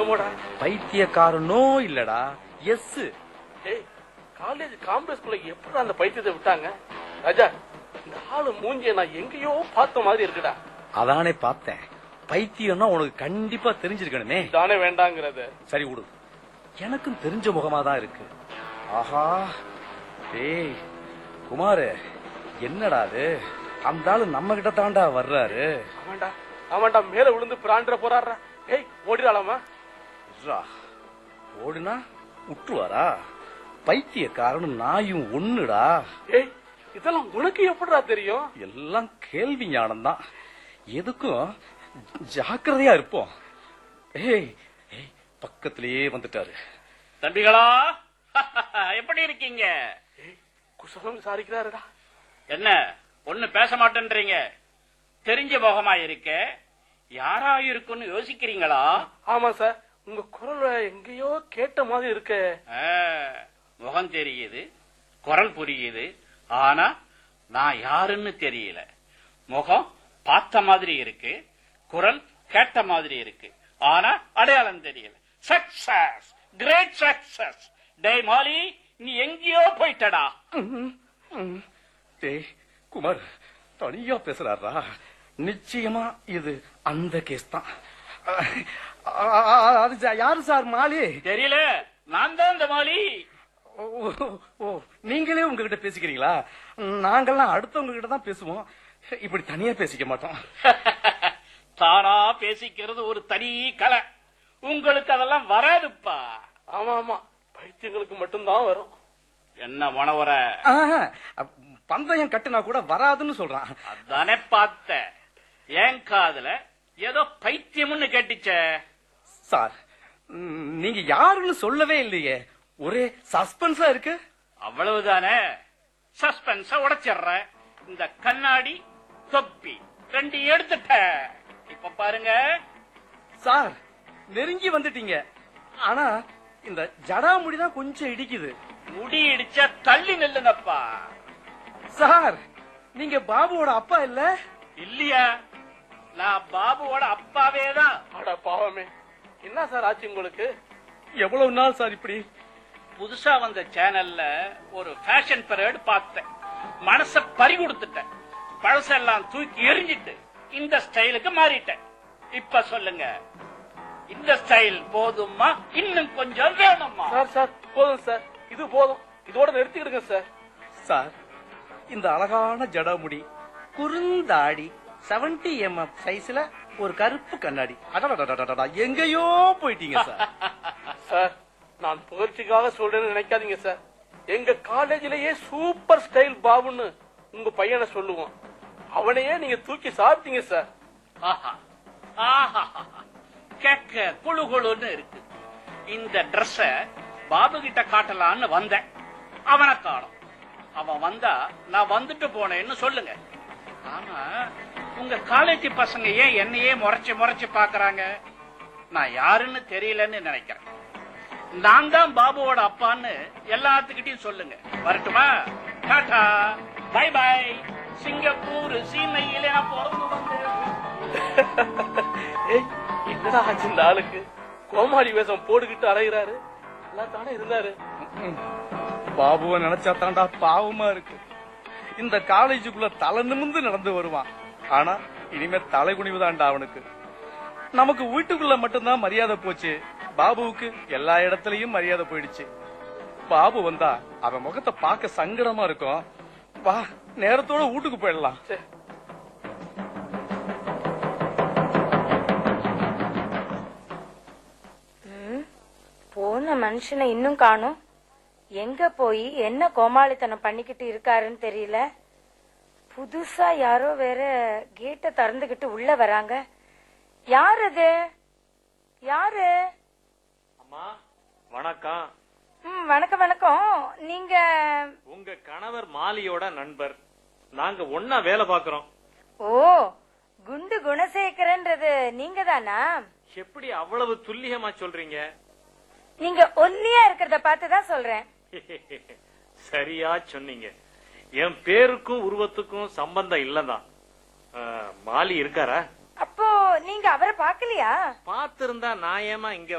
என்னமோடா பைத்தியக்காரனோ இல்லடா எஸ் ஏய் காலேஜ் காம்பஸ்குள்ள எப்படி அந்த பைத்தியத்தை விட்டாங்க ராஜா இந்த ஆளு மூஞ்சிய நான் எங்கேயோ பார்த்த மாதிரி இருக்குடா அதானே பார்த்தேன் பைத்தியம்னா உனக்கு கண்டிப்பா தெரிஞ்சிருக்கணுமே தானே வேண்டாங்கிறது சரி விடு எனக்கும் தெரிஞ்ச முகமா தான் இருக்கு ஆஹா டேய் குமாரு என்னடா அது அந்த ஆளு நம்ம கிட்ட தாண்டா வர்றாரு ஆமாண்டா ஆமாண்டா மேல விழுந்து பிராண்ட போறாரா ஏய் ஓடிடாலாமா இருடா. ஓடுனா விட்டுருவாரா பைத்தியக்காரனும் நாயும் ஒண்ணுடா ஏய் இதெல்லாம் உனக்கு எப்படிடா தெரியும் எல்லாம் கேள்வி ஞானம் தான் எதுக்கும் ஜாக்கிரதையா இருப்போம் ஏய் ஏய், பக்கத்திலேயே வந்துட்டாரு தம்பிகளா எப்படி இருக்கீங்க ஏய் குசலம் விசாரிக்கிறாருடா என்ன ஒண்ணு பேச மாட்டேன்றீங்க தெரிஞ்ச முகமா இருக்க யாரா இருக்குன்னு யோசிக்கிறீங்களா ஆமா சார் உங்க குரல் எங்கேயோ கேட்ட மாதிரி இருக்கே ஆ, முகம் தெரியுது குரல் புரியுது ஆனா நான் யாருன்னு தெரியல முகம் பார்த்த மாதிரி இருக்கு குரல் கேட்ட மாதிரி இருக்கு ஆனா அடையாளம் தெரியல சக்சஸ் கிரேட் சக்சஸ் டேய் மாலி நீ எங்கேயோ போயிட்டடா டேய் குமார் தனியா பேசுறாரா நிச்சயமா இது அந்த கேஸ் தான் அஹ், அஹ், அது ஜா- யாரு சார் மாலி தெரியல நான் தான் இந்த மாலி ஓ, ஓ நீங்களே உங்ககிட்ட பேசிக்கிறீங்களா நாங்கெல்லாம் அடுத்தவங்க கிட்ட தான் பேசுவோம் இப்படி தனியா பேசிக்க மாட்டோம் தானா பேசிக்கிறது ஒரு தனி கலை உங்களுக்கு அதெல்லாம் வராதுப்பா ஆமா ஆமா பைத்தியங்களுக்கு மட்டும்தான் வரும் என்ன மனவர ஆஹா, பந்தயம் கட்டுனா கூட வராதுன்னு சொல்றான் அதானே பார்த்தேன் என் காதுல ஏதோ பைத்தியம்னு கேட்டுச்சே சார் ம், நீங்க யாருன்னு சொல்லவே இல்லையே ஒரே சஸ்பென்ஸா இருக்கு அவ்வளவுதானே சஸ்பென்ஸ உடைச்சிடுறேன் இந்த கண்ணாடி தொப்பி ரெண்டு எடுத்துட்ட இப்ப பாருங்க சார் நெருங்கி வந்துட்டீங்க ஆனா இந்த ஜடாமுடி தான் கொஞ்சம் இடிக்குது முடி இடிச்ச தள்ளி நில்லுங்கப்பா சார் நீங்க பாபுவோட அப்பா இல்ல இல்லையா நான் பாபுவோட அப்பாவே தான் அட பாவமே என்ன சார் ஆச்சு உங்களுக்கு எவ்வளவு நாள் சார் இப்படி புதுசா வந்த சேனல்ல ஒரு ஃபேஷன் பரேட் பார்த்தேன் மனச பறி கொடுத்துட்டேன் பழசெல்லாம் தூக்கி எரிஞ்சிட்டு இந்த ஸ்டைலுக்கு மாறிட்டேன் இப்ப சொல்லுங்க இந்த ஸ்டைல் போதுமா இன்னும் கொஞ்சம் வேணுமா சார் சார் போதும் சார் இது போதும் இதோட நிறுத்திக்கிடுங்க சார் சார் இந்த அழகான ஜடாமுடி குறுந்தாடி 70 எம்எம் சைஸ்ல ஒரு கருப்பு கண்ணாடி அடடடடடடா, எங்கேயோ போயிட்டீங்க சார் சார் நான் புகழ்ச்சிக்காக சொல்றேன்னு நினைக்காதீங்க சார் எங்க காலேஜிலேயே சூப்பர் ஸ்டைல் பாபுன்னு உங்க பையனை சொல்லுவோம் அவனையே நீங்க தூக்கி சாப்பிட்டீங்க சார் ஆஹா ஆஹா கேட்க குழு குழுன்னு இருக்கு இந்த Dress பாபு கிட்ட காட்டலான்னு வந்தேன் அவனை காணோம் அவன் வந்தா நான் வந்துட்டு போனேன்னு சொல்லுங்க ஆமா உங்க காலேஜ் பசங்க ஏன் என்னையே முறைச்சு முறைச்சு பாக்குறாங்க நான் யாருன்னு தெரியலன்னு நினைக்கிறேன் நான் தான் பாபுவோட அப்பான்னு எல்லாத்துக்கிட்டையும் சொல்லுங்க வரட்டுமா டாடா பை பை சிங்கப்பூர் சீமையிலே நான் பிறந்து வந்தேன் ஏய் என்னடா ஆச்சு இந்த ஆளுக்கு கோமாளி வேஷம் போட்டுக்கிட்டு அலைகிறாரு நல்லா தானே இருந்தாரு பாபுவை நினைச்சா தாண்டா பாவமா இருக்கு இந்த காலேஜுக்குள்ள தலை நிமிந்து நடந்து வருவான் ஆனா இனிமே தலை குனிவுதான்டா அவனுக்கு நமக்கு வீட்டுக்குள்ள மட்டும்தான் மரியாதை போச்சு பாபுவுக்கு எல்லா இடத்துலயும் மரியாதை போயிடுச்சு பாபு வந்தா அவன் முகத்தை பார்க்க சங்கடமா இருக்கும் வா நேரத்தோட வீட்டுக்கு போயிடலாம் சே போன மனுஷனை இன்னும் காணோம் எங்க போய் என்ன கோமாளித்தனம் பண்ணிக்கிட்டு இருக்காருன்னு தெரியல புதுசா யாரோ வேற கேட்ட திறந்துகிட்டு உள்ள வராங்க யார் அது யாரு அம்மா வணக்கம் ம் வணக்கம் வணக்கம் நீங்க உங்க கணவர் மாலியோட நண்பர் நாங்க ஒன்னா வேலை பாக்குறோம் ஓ குண்டு குணசேகரன்றது நீங்க தானா எப்படி அவ்வளவு துல்லியமா சொல்றீங்க நீங்க ஒல்லியா இருக்கிறத பார்த்து தான் சொல்றேன் சரியா சொன்னீங்க என் பேருக்கும் உருவத்துக்கும் சம்பந்தம் இல்லதான் அஹ், மாலி இருக்காரா அப்போ நீங்க அவரை பார்க்கலையா பார்த்திருந்தா நான் ஏமா இங்க